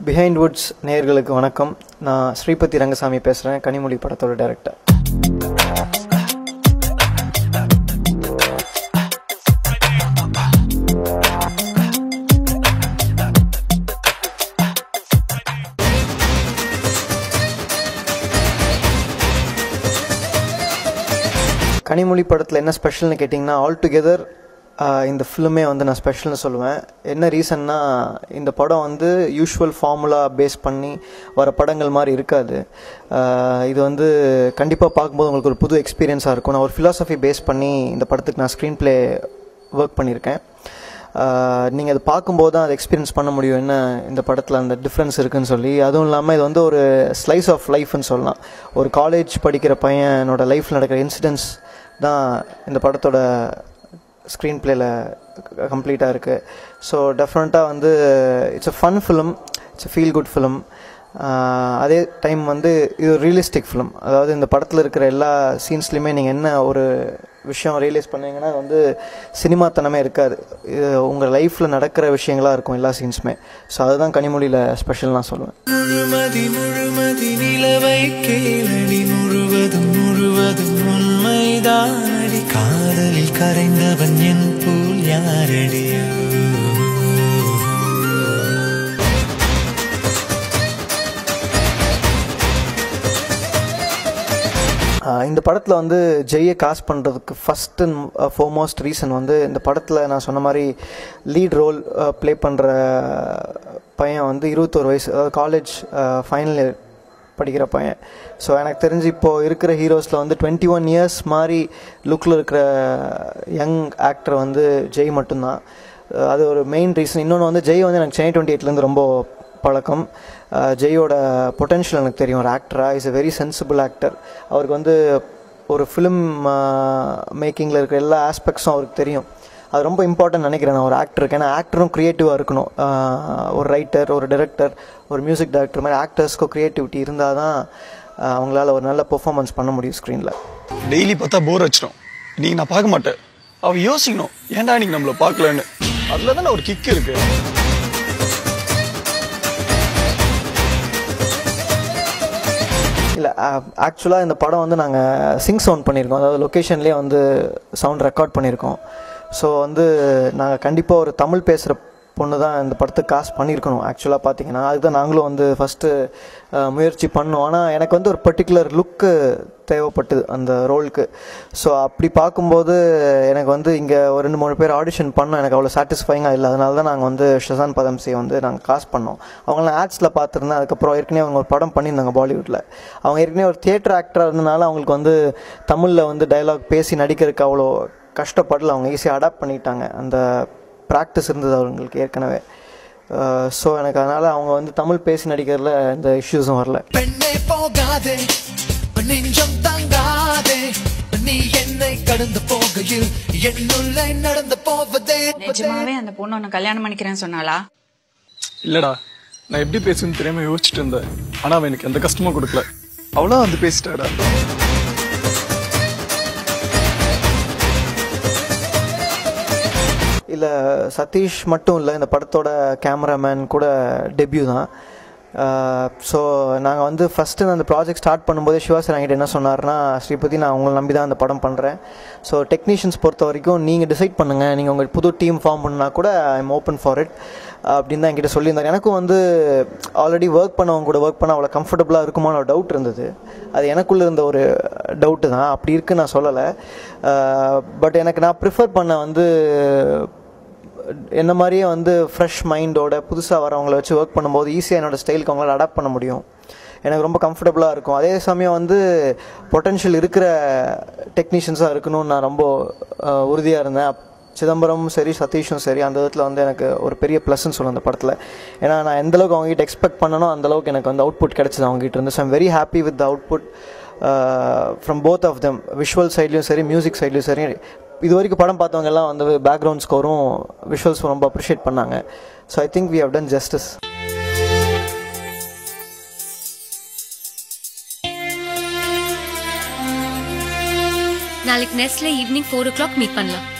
behind Woods நேயர்களுக்கு வணக்கம் நான் ஸ்ரீபதி ரங்கசாமி பேசுகிறேன் கனிமொழி படத்தோட டைரக்டர் கனிமொழி படத்தில் என்ன ஸ்பெஷல்னு கேட்டிங்கன்னா ஆல் டுகெதர் இந்த ஃபிலிமே வந்து நான் ஸ்பெஷல்னு சொல்லுவேன் என்ன ரீசன்னா இந்த படம் வந்து யூஷுவல் ஃபார்முலா பேஸ் பண்ணி வர படங்கள் மாதிரி இருக்காது ஆஹ் இது வந்து கண்டிப்பாக பார்க்கும்போது உங்களுக்கு ஒரு புது எக்ஸ்பீரியன்ஸாக இருக்கும் நான் ஒரு ஃபிலாசபி பேஸ் பண்ணி இந்த படத்துக்கு நான் ஸ்க்ரீன் ப்ளே ஒர்க் பண்ணியிருக்கேன் நீங்கள் அது பார்க்கும்போது தான் அதை எக்ஸ்பீரியன்ஸ் பண்ண முடியும் என்ன இந்த படத்தில் அந்த டிஃப்ரென்ஸ் இருக்குன்னு சொல்லி அதுவும் இல்லாமல் இது வந்து ஒரு ஸ்லைஸ் ஆஃப் லைஃப்னு சொல்லலாம் ஒரு காலேஜ் படிக்கிற பையனோட லைஃப்பில் நடக்கிற இன்சிடென்ட்ஸ் தான் இந்த படத்தோட ஸ்க்ரீன் பிளேயில் கம்ப்ளீட்டாக இருக்குது ஸோ டெஃபினட்டாக வந்து it's a fun film it's a feel good film அதே டைம் வந்து இது ஒரு ரியலிஸ்டிக் ஃபிலிம் அதாவது இந்த படத்தில் இருக்கிற எல்லா சீன்ஸ்லையுமே நீங்கள் என்ன ஒரு விஷயம் ரியலைஸ் பண்ணீங்கன்னா அது வந்து சினிமாத்தனமே இருக்காது இது உங்கள் லைஃப்பில் நடக்கிற விஷயங்களாக இருக்கும் எல்லா சீன்ஸுமே ஸோ அதுதான் கனிமொழியில் ஸ்பெஷல் நான் சொல்லுவேன் முழுமதி முழுமதி நிலவை கேளடி முழுவதும் முழுவதும் உண்மைதானடி காதலில் கரைந்தவன் என் போல் யாரடியோ ஆஹ் இந்த படத்தில் வந்து ஜெய்யை காஸ்ட் பண்ணுறதுக்கு ஃபஸ்ட் அண்ட் ஃபோர்மோஸ்ட் ரீசன் வந்து இந்த படத்தில் நான் சொன்ன மாதிரி லீட் ரோல் ப்ளே பண்ணுற பையன் வந்து இருபத்தோரு வயசு அதாவது காலேஜ் ஃபைனல் இயர் படிக்கிற பையன் ஸோ எனக்கு தெரிஞ்சு இப்போது இருக்கிற ஹீரோஸில் வந்து டுவெண்ட்டி ஒன் இயர்ஸ் மாதிரி லுக்கில் இருக்கிற யங் ஆக்டர் வந்து ஜெய் மட்டும்தான் அஹ் அது ஒரு மெயின் ரீசன் இன்னொன்று வந்து ஜெய் வந்து எனக்கு சென்னை டுவெண்ட்டி எயிட்லேருந்து ரொம்ப பழக்கம் அஹ் ஜெயோட பொட்டென்ஷியல் எனக்கு தெரியும் ஒரு ஆக்டராக is a very sensible actor அவருக்கு வந்து ஒரு ஃபிலிம் மேக்கிங்கில் இருக்கிற எல்லா ஆஸ்பெக்ட்ஸும் அவருக்கு தெரியும் அது ரொம்ப இம்பார்ட்டன்ட் நினைக்கிறேன் நான் ஒரு ஆக்டருக்கு ஏன்னா ஆக்டரும் க்ரியேட்டிவாக இருக்கணும் அஹ் ஒரு ரைட்டர் ஒரு டைரக்டர் ஒரு மியூசிக் டைரக்டர் மாதிரி ஆக்டர்ஸ்க்கும் க்ரியேட்டிவிட்டி இருந்தால் தான் அஹ் அவங்களால ஒரு நல்ல பெர்ஃபார்மன்ஸ் பண்ண முடியும் ஸ்க்ரீனில் டெய்லி பார்த்தா போர் அடிச்சிடும் இன்னைக்கு நான் பார்க்க மாட்டேன் அவ யோசிக்கணும் ஏன்டா இன்னைக்கு நம்மள பார்க்கலன்னு அதுல தானே ஒரு கிக் இருக்கு இல்லை ஆக்சுவலாக இந்த படம் வந்து நாங்கள் சிங் சவுண்ட் பண்ணியிருக்கோம் அதாவது லொக்கேஷன்லேயே வந்து சவுண்ட் ரெக்கார்ட் பண்ணியிருக்கோம் ஸோ வந்து நாங்கள் கண்டிப்பாக ஒரு தமிழ் பேசுகிற பொண்ணு தான் இந்த படத்துக்கு காசு பண்ணியிருக்கணும் ஆக்சுவலாக பார்த்தீங்கன்னா அதுதான் நாங்களும் வந்து ஃபஸ்ட்டு முயற்சி பண்ணோம் ஆனால் எனக்கு வந்து ஒரு பர்டிகுலர் லுக்கு தேவைப்பட்டது அந்த ரோலுக்கு ஸோ அப்படி பார்க்கும்போது எனக்கு வந்து இங்கே ஒரு ரெண்டு மூணு பேர் ஆடிஷன் பண்ணோம் எனக்கு அவ்வளோ சாட்டிஸ்ஃபைங்காக இல்லை அதனால தான் நாங்கள் வந்து ஷசான் பதம்சியை வந்து நாங்கள் காசு பண்ணோம் அவங்களாம் ஆட்ஸில் பார்த்துருந்தேன் அதுக்கப்புறம் ஏற்கனவே அவங்க ஒரு படம் பண்ணியிருந்தாங்க பாலிவுட்டில் அவங்க ஏற்கனவே ஒரு தியேட்டர் ஆக்டராக இருந்தனால அவங்களுக்கு வந்து தமிழில் வந்து டயலாக் பேசி நடிக்கிறதுக்கு அவ்வளோ கஷ்டப்படல அவங்க ஈஸியாக அடாப்ட் பண்ணிட்டாங்க அந்த ப்ராக்டிஸ் இருந்தது அவங்களுக்கு ஏற்கனவே ஸோ எனக்கு அதனால் அவங்க வந்து தமிழ் பேசி நடிக்கிறதுல எந்த இஷ்யூஸும் வரல பெண்ணே போகாதே நெஞ்சம் தாங்காதே நீ என்னை கடந்து போகையில் என்னுள்ளே நடந்து போவதே நிஜமாவே அந்த பொண்ணு உன்னை கல்யாணம் பண்ணிக்கிறேன்னு சொன்னாளா இல்லடா நான் எப்படி பேசுன்னு தெரியாம யோசிச்சுட்டு இருந்தேன் ஆனா அவன் எனக்கு எந்த கஷ்டமும் கொடுக்கல அவளா வந்து பேசிட்டாடா இல்லை சதீஷ் மட்டும் இல்லை இந்த படத்தோட கேமராமேன் கூட டெபியூ தான் ஸோ நாங்கள் வந்து ஃபஸ்ட்டு அந்த ப்ராஜெக்ட் ஸ்டார்ட் பண்ணும்போதே சிவா சார் என்கிட்ட என்ன சொன்னார்னா ஸ்ரீபதி நான் உங்களை நம்பி தான் அந்த படம் பண்ணுறேன் ஸோ டெக்னீஷியன்ஸ் பொறுத்த வரைக்கும் நீங்கள் டிசைட் பண்ணுங்கள் நீங்கள் உங்கள் புது டீம் ஃபார்ம் பண்ணா கூட I am open for it அப்படின்னு தான் என்கிட்ட சொல்லியிருந்தார் எனக்கும் வந்து ஆல்ரெடி ஒர்க் பண்ணவங்க கூட ஒர்க் பண்ண அவ்வளோ கம்ஃபர்டபுளாக இருக்குமான ஒரு டவுட் இருந்தது அது எனக்குள்ளே இருந்த ஒரு டவுட்டு தான் அப்படி இருக்கு நான் சொல்லலை பட் எனக்கு நான் ப்ரிஃபர் பண்ண வந்து என்ன மாதிரியே வந்து ஃப்ரெஷ் மைண்டோட புதுசாக வரவங்கள வச்சு ஒர்க் பண்ணும்போது ஈஸியாக என்னோட ஸ்டைலுக்கு அவங்களால அடாப்ட் பண்ண முடியும் எனக்கு ரொம்ப கம்ஃபர்டபுளாக இருக்கும் அதே சமயம் வந்து பொட்டென்ஷியல் இருக்கிற டெக்னீஷியன்ஸாக இருக்கணும்னு நான் ரொம்ப உறுதியாக இருந்தேன் அப்- சிதம்பரம் சரி சதீஷும் சரி அந்த விதத்தில் வந்து எனக்கு ஒரு பெரிய ப்ளஸ்ன்னு சொல்லுவேன் அந்த படத்தில் ஏன்னா நான் எந்த அளவுக்கு அவங்ககிட்ட எக்ஸ்பெக்ட் பண்ணனோ அந்த அளவுக்கு எனக்கு வந்து அவுட்புட் கிடைச்சது அவங்ககிட்ட இருந்து so I'm very happy with the output from both of them visual சைட்லேயும் சரி மியூசிக் சைட்லேயும் சரி இது வரைக்கும் படம் பார்த்தவங்க எல்லாம் வந்து பேக்ரவுண்ட் ஸ்கோரும் விஷுவல்ஸ் ரொம்ப அப்ரிஷியேட் பண்ணாங்க so I think we have done justice நாளைக்கு நெஸ்ட்ல evening four o'clock meet பண்ணலாம்